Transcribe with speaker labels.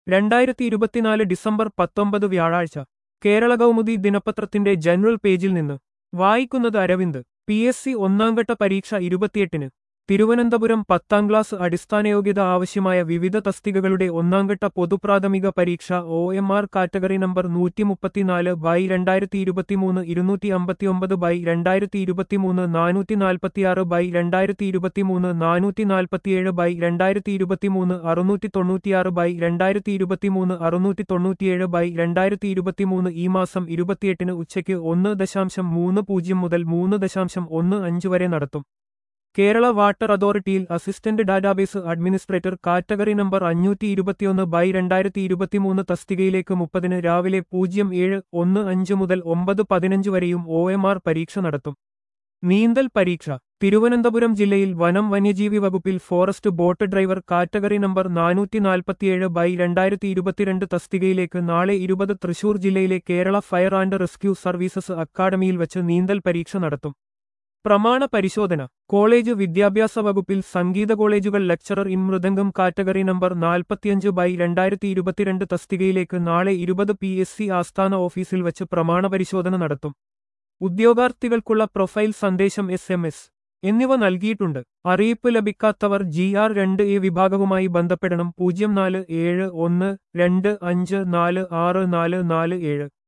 Speaker 1: രണ്ടായിരത്തി ഇരുപത്തിനാല് ഡിസംബർ പത്തൊമ്പത് വ്യാഴാഴ്ച കേരള കൗമുദി ദിനപത്രത്തിന്റെ ജനറൽ പേജിൽ നിന്ന് വായിക്കുന്നത് അരവിന്ദ് പി എസ് സി ഒന്നാംഘട്ട പരീക്ഷ ഇരുപത്തിയെട്ടിന് തിരുവനന്തപുരം പത്താം ക്ലാസ് അടിസ്ഥാന യോഗ്യത ആവശ്യമായ വിവിധ തസ്തികകളുടെ ഒന്നാംഘട്ട പൊതുപ്രാഥമിക പരീക്ഷ O M R category number നൂറ്റി മുപ്പത്തിനാല് ബൈ രണ്ടായിരത്തി ഇരുപത്തിമൂന്ന് ഇരുന്നൂറ്റി അമ്പത്തിയൊമ്പത് ബൈ രണ്ടായിരത്തി ഇരുപത്തിമൂന്ന് നാനൂറ്റി നാൽപ്പത്തിയാറ് ബൈ രണ്ടായിരത്തി ഇരുപത്തിമൂന്ന് നാനൂറ്റി നാൽപ്പത്തിയേഴ് ബൈ രണ്ടായിരത്തി ഇരുപത്തിമൂന്ന് അറുന്നൂറ്റി തൊണ്ണൂറ്റിയാറ് ബൈ രണ്ടായിരത്തി ഇരുപത്തിമൂന്ന് അറുന്നൂറ്റി തൊണ്ണൂറ്റിയേഴ് ബൈ രണ്ടായിരത്തി ഇരുപത്തിമൂന്ന് ഈ മാസം ഇരുപത്തിയെട്ടിന് ഉച്ചയ്ക്ക് ഒന്ന് ദശാംശം മൂന്ന് പൂജ്യം മുതൽ മൂന്ന് ദശാംശം ഒന്ന് അഞ്ച് വരെ നടത്തും കേരള വാട്ടർ അതോറിറ്റിയിൽ assistant database administrator category number അഞ്ഞൂറ്റി ഇരുപത്തിയൊന്ന് ബൈ രണ്ടായിരത്തി ഇരുപത്തിമൂന്ന് തസ്തികയിലേക്ക് മുപ്പതിന് രാവിലെ പൂജ്യം ഏഴ് ഒന്ന് അഞ്ച് മുതൽ ഒമ്പത് പതിനഞ്ച് വരെയും ഒ എം ആർ പരീക്ഷ നടത്തും നീന്തൽ പരീക്ഷ തിരുവനന്തപുരം ജില്ലയിൽ വനം വന്യജീവി വകുപ്പിൽ forest boat driver category number നാനൂറ്റി നാൽപ്പത്തിയേഴ് ബൈ രണ്ടായിരത്തി ഇരുപത്തിരണ്ട് തസ്തികയിലേക്ക് നാളെ ഇരുപത് തൃശൂർ ജില്ലയിലെ Kerala fire and rescue services അക്കാദമിയിൽ വച്ച് നീന്തൽ പരീക്ഷ നടത്തും പ്രമാണ പരിശോധന കോളേജ് വിദ്യാഭ്യാസ വകുപ്പിൽ സംഗീത കോളേജുകൾ lecturer in mridangam category number നാൽപ്പത്തിയഞ്ച് ബൈ രണ്ടായിരത്തി ഇരുപത്തിരണ്ട് തസ്തികയിലേക്ക് നാളെ ഇരുപത് പി എസ് സി ആസ്ഥാന ഓഫീസിൽ വച്ച് പ്രമാണ പരിശോധന നടത്തും ഉദ്യോഗാർത്ഥികൾക്കുള്ള പ്രൊഫൈൽ സന്ദേശം എസ് എം എസ് എന്നിവ നൽകിയിട്ടുണ്ട് അറിയിപ്പ് ലഭിക്കാത്തവർ ജി ആർ രണ്ട് എ വിഭാഗവുമായി ബന്ധപ്പെടണം പൂജ്യം നാല് ഏഴ് ഒന്ന് രണ്ട് അഞ്ച് നാല് ആറ് നാല് നാല് ഏഴ്